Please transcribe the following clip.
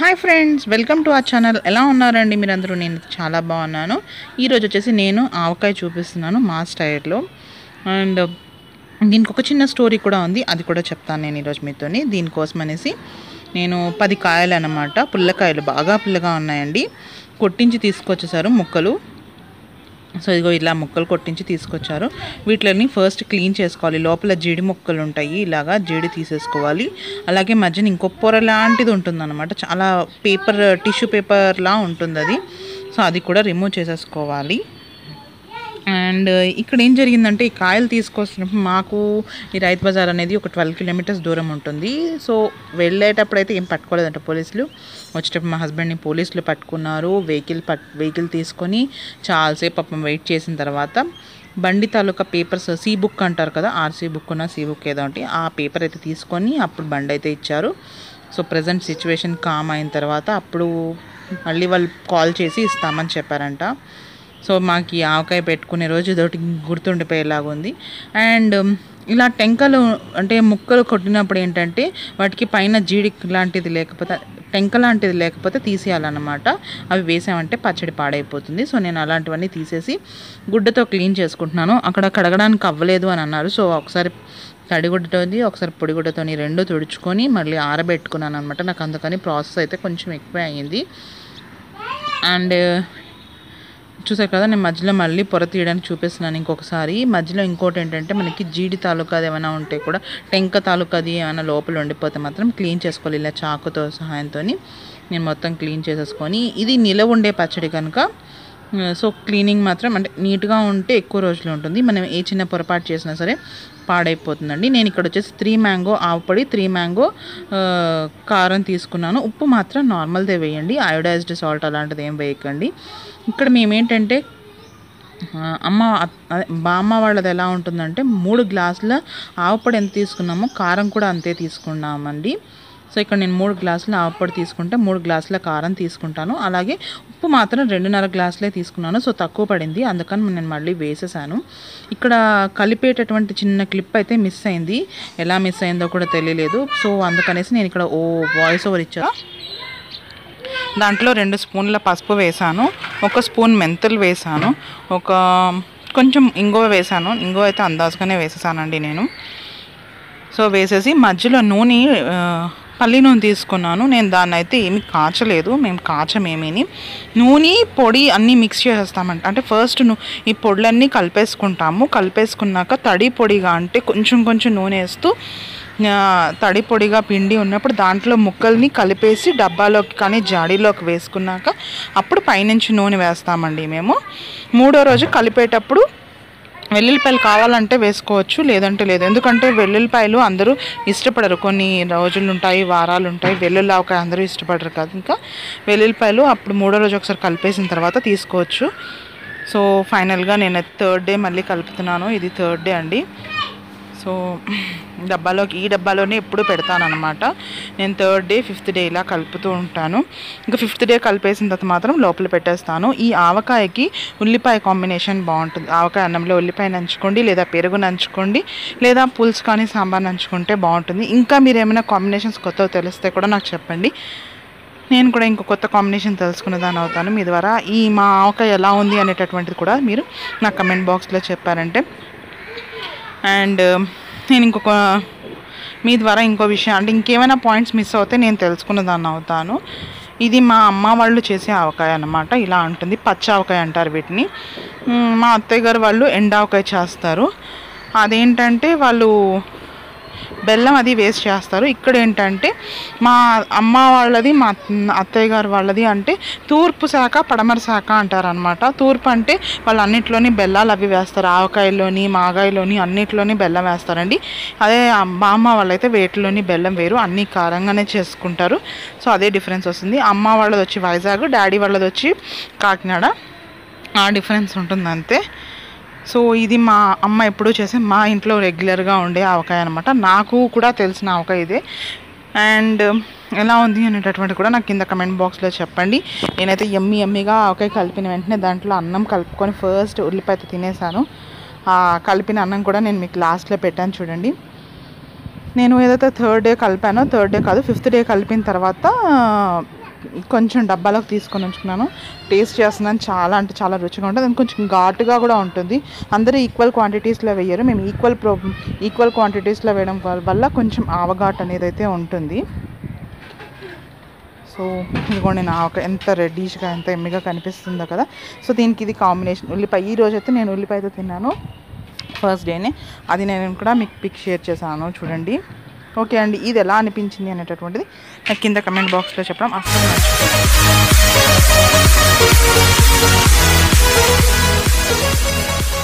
Hi friends welcome to our channel ఎలా ఉన్నారండి మీరందరూ నేను చాలా బాగున్నాను ఈరోజు వచ్చేసి నేను ఆవకాయ చూపిస్తున్నాను మా స్టైల్లో అండ్ దీనికి ఒక చిన్న స్టోరీ కూడా ఉంది అది కూడా చెప్తాను నేను ఈరోజు మీతోని దీనికోసం అనేసి నేను పది కాయలు అన్నమాట పుల్లకాయలు బాగా పుల్లగా ఉన్నాయండి కొట్టించి తీసుకొచ్చేసారు ముక్కలు సో ఇదిగో ఇలా ముక్కలు కొట్టించి తీసుకొచ్చారు వీటిని ఫస్ట్ క్లీన్ చేసుకోవాలి లోపల జీడి ముక్కలు ఉంటాయి ఇలాగా జీడి తీసేసుకోవాలి అలాగే మధ్యన ఇంకో పొర లాంటిది ఉంటుందన్నమాట చాలా పేపర్ టిష్యూ పేపర్లా ఉంటుంది అది సో అది కూడా రిమూవ్ చేసేసుకోవాలి అండ్ ఇక్కడ ఏం జరిగిందంటే ఈ కాయలు తీసుకొస్తున్నప్పుడు మాకు ఈ రైతు బజార్ అనేది ఒక ట్వెల్వ్ కిలోమీటర్స్ దూరం ఉంటుంది సో వెళ్ళేటప్పుడు అయితే ఏం పట్టుకోలేదంట పోలీసులు వచ్చేటప్పుడు మా హస్బెండ్ని పోలీసులు పట్టుకున్నారు వెహికల్ పట్ వెహికల్ తీసుకొని చాలాసేపు పాపం వెయిట్ చేసిన తర్వాత బండి తాలూకా పేపర్స్ సి బుక్ అంటారు కదా ఆర్సీ బుక్ ఉన్న సి బుక్ ఏదో ఒకటి ఆ పేపర్ అయితే తీసుకొని అప్పుడు బండి అయితే ఇచ్చారు సో ప్రజెంట్ సిచ్యువేషన్ కామ్ అయిన తర్వాత అప్పుడు మళ్ళీ వాళ్ళు కాల్ చేసి ఇస్తామని చెప్పారంట సో మాకు ఈ ఆవకాయ పెట్టుకునే రోజు ఇదొకటి గుర్తుండిపోయేలాగా ఉంది అండ్ ఇలా టెంకలు అంటే ముక్కలు కొట్టినప్పుడు ఏంటంటే వాటికి పైన జీడి లాంటిది లేకపోతే టెంక లాంటిది లేకపోతే తీసేయాలన్నమాట అవి వేసామంటే పచ్చడి పాడైపోతుంది సో నేను అలాంటివన్నీ తీసేసి గుడ్డతో క్లీన్ చేసుకుంటున్నాను అక్కడ కడగడానికి అవ్వలేదు అని అన్నారు సో ఒకసారి తడిగుడ్డతోని ఒకసారి పొడిగుడ్డతోని రెండు తుడుచుకొని మళ్ళీ ఆరబెట్టుకున్నాను అనమాట నాకు అందుకని ప్రాసెస్ అయితే కొంచెం ఎక్కువ అయ్యింది అండ్ చూసారు కదా నేను మధ్యలో మళ్ళీ పొర తీయడానికి చూపిస్తున్నాను ఇంకొకసారి మధ్యలో ఇంకోటి ఏంటంటే మనకి జీడి తాలూకాది ఏమైనా ఉంటే కూడా టెంక తాలూకాది ఏమైనా లోపల ఉండిపోతే మాత్రం క్లీన్ చేసుకోవాలి ఇలా చాకుతో సహాయంతో నేను మొత్తం క్లీన్ చేసేసుకొని ఇది నిలవ ఉండే పచ్చడి కనుక సో క్లీనింగ్ మాత్రం అంటే నీట్గా ఉంటే ఎక్కువ రోజులు ఉంటుంది మనం ఏ చిన్న పొరపాటు చేసినా సరే పాడైపోతుందండి నేను ఇక్కడ వచ్చేసి త్రీ మ్యాంగో ఆవుపొడి త్రీ మ్యాంగో కారం తీసుకున్నాను ఉప్పు మాత్రం నార్మల్దే వేయండి అయోడైజ్డ్ సాల్ట్ అలాంటిది ఏం వేయకండి ఇక్కడ మేమేంటంటే అమ్మ అదే బామ్మ వాళ్ళది ఎలా ఉంటుందంటే మూడు గ్లాసుల ఆవుపొడి ఎంత తీసుకున్నామో కారం కూడా అంతే తీసుకున్నామండి సో ఇక్కడ నేను మూడు గ్లాసుల ఆవుపొడి తీసుకుంటే మూడు గ్లాసుల కారం తీసుకుంటాను అలాగే ఉప్పు మాత్రం రెండున్నర గ్లాసులే తీసుకున్నాను సో తక్కువ పడింది అందుకని నేను మళ్ళీ వేసేసాను ఇక్కడ కలిపేటటువంటి చిన్న క్లిప్ అయితే మిస్ అయింది ఎలా మిస్ అయిందో కూడా తెలియలేదు సో అందుకనేసి నేను ఇక్కడ ఓ వాయిస్ ఓవర్ ఇచ్చా దాంట్లో రెండు స్పూన్ల పసుపు వేసాను ఒక స్పూన్ మెంతులు వేసాను ఒక కొంచెం ఇంగువ వేసాను ఇంగువ అయితే అందాజుగానే వేసేసానండి నేను సో వేసేసి మధ్యలో నూనె పల్లి నూనె తీసుకున్నాను నేను దాన్ని అయితే ఏమి కాచలేదు మేము కాచమేమీని నూనె పొడి అన్నీ మిక్స్ చేసేస్తామంట అంటే ఫస్ట్ ఈ పొడులన్నీ కలిపేసుకుంటాము కలిపేసుకున్నాక తడి పొడిగా అంటే కొంచెం కొంచెం నూనె వేస్తూ తడి పొడిగా పిండి ఉన్నప్పుడు దాంట్లో ముక్కల్ని కలిపేసి డబ్బాలోకి కానీ జాడీలోకి వేసుకున్నాక అప్పుడు పైనుంచి నూనె వేస్తామండి మేము మూడో రోజు కలిపేటప్పుడు వెల్లుల్లిపాయలు కావాలంటే వేసుకోవచ్చు లేదంటే లేదు ఎందుకంటే వెల్లుల్లిపాయలు అందరూ ఇష్టపడరు కొన్ని రోజులు ఉంటాయి వారాలు ఉంటాయి వెల్లుల్లి ఆవకాయ అందరూ ఇష్టపడరు కదా ఇంకా వెల్లుల్లిపాయలు అప్పుడు మూడో రోజు ఒకసారి కలిపేసిన తర్వాత తీసుకోవచ్చు సో ఫైనల్గా నేను థర్డ్ డే మళ్ళీ కలుపుతున్నాను ఇది థర్డ్ డే అండి సో డబ్బాలోకి ఈ డబ్బాలోనే ఎప్పుడు పెడతాను అనమాట నేను థర్డ్ డే ఫిఫ్త్ డే ఇలా కలుపుతూ ఉంటాను ఇంకా ఫిఫ్త్ డే కలిపేసిన తర్వాత మాత్రం లోపల పెట్టేస్తాను ఈ ఆవకాయకి ఉల్లిపాయ కాంబినేషన్ బాగుంటుంది ఆవకాయ అన్నంలో ఉల్లిపాయ నంచుకోండి లేదా పెరుగు నంచుకోండి లేదా పులుసు కానీ సాంబార్ నంచుకుంటే బాగుంటుంది ఇంకా మీరు ఏమైనా కాంబినేషన్స్ కొత్తవి తెలిస్తే కూడా నాకు చెప్పండి నేను కూడా ఇంకో కొత్త కాంబినేషన్ తెలుసుకునే దాని అవుతాను మీ ద్వారా ఈ మా ఆవకాయ ఎలా ఉంది అనేటటువంటిది కూడా మీరు నా కమెంట్ బాక్స్లో చెప్పారంటే అండ్ నేను ఇంకొక మీ ద్వారా ఇంకో విషయం అంటే ఇంకేమైనా పాయింట్స్ మిస్ అవుతే నేను తెలుసుకున్న దాన్ని అవుతాను ఇది మా అమ్మ వాళ్ళు చేసే ఆవకాయ అనమాట ఇలా ఉంటుంది పచ్చ ఆవకాయ అంటారు వీటిని మా అత్తయ్య గారు వాళ్ళు ఎండావకాయ చేస్తారు అదేంటంటే వాళ్ళు బెల్లం అది వేస్ట్ చేస్తారు ఇక్కడ ఏంటంటే మా అమ్మ వాళ్ళది మా అత్తయ్య గారు వాళ్ళది అంటే తూర్పు శాఖ పడమర శాఖ అంటారు అనమాట తూర్పు అంటే వాళ్ళు అన్నిట్లోని బెల్లాలు అవి వేస్తారు ఆవకాయలోని మాగాయలోని అన్నిట్లోని బెల్లం వేస్తారండి అదే బామ్మ వాళ్ళైతే వేటిలోని బెల్లం వేరు అన్ని కారంగానే చేసుకుంటారు సో అదే డిఫరెన్స్ వస్తుంది అమ్మ వాళ్ళది వచ్చి వైజాగ్ డాడీ వాళ్ళది వచ్చి కాకినాడ ఆ డిఫరెన్స్ ఉంటుంది అంతే సో ఇది మా అమ్మ ఎప్పుడూ చేసే మా ఇంట్లో రెగ్యులర్గా ఉండే ఆవకాయ అనమాట నాకు కూడా తెలిసిన ఆవకాయ ఇదే అండ్ ఎలా ఉంది అనేటటువంటి కూడా నాకు కింద కమెంట్ బాక్స్లో చెప్పండి నేనైతే ఎమ్మి ఎమ్మిగా ఆవకాయ కలిపిన వెంటనే దాంట్లో అన్నం కలుపుకొని ఫస్ట్ ఉల్లిపాయ తినేసాను కలిపిన అన్నం కూడా నేను మీకు లాస్ట్లో పెట్టాను చూడండి నేను ఏదైతే థర్డ్ డే కలిపానో థర్డ్ డే కాదు ఫిఫ్త్ డే కలిపిన తర్వాత కొంచెం డబ్బాలోకి తీసుకొని ఉంచుకున్నాను టేస్ట్ చేస్తున్నాను చాలా అంటే చాలా రుచిగా ఉంటుంది అండ్ కొంచెం ఘాటుగా కూడా ఉంటుంది అందరూ ఈక్వల్ క్వాంటిటీస్లో వేయరు మేము ఈక్వల్ ప్రో ఈక్వల్ క్వాంటిటీస్లో వేయడం వల్ల- వల్ల కొంచెం ఆవఘాట్ అనేది అయితే ఉంటుంది సో ఇదిగోండి నా ఒక ఎంత రెడ్డిష్గా ఎంత ఎమ్మిగా కనిపిస్తుందో కదా సో దీనికి ఇది కాంబినేషన్ ఉల్లిపాయ ఈ రోజు అయితే నేను ఉల్లిపాయతో తిన్నాను ఫస్ట్ డేనే అది నేను కూడా మీకు పిక్ షేర్ చేశాను చూడండి ఓకే అండి ఇది ఎలా అనిపించింది అనేటటువంటిది నాకు కింద కమెంట్ బాక్స్లో చెప్పడం అస్సలు మర్చిపోకండి.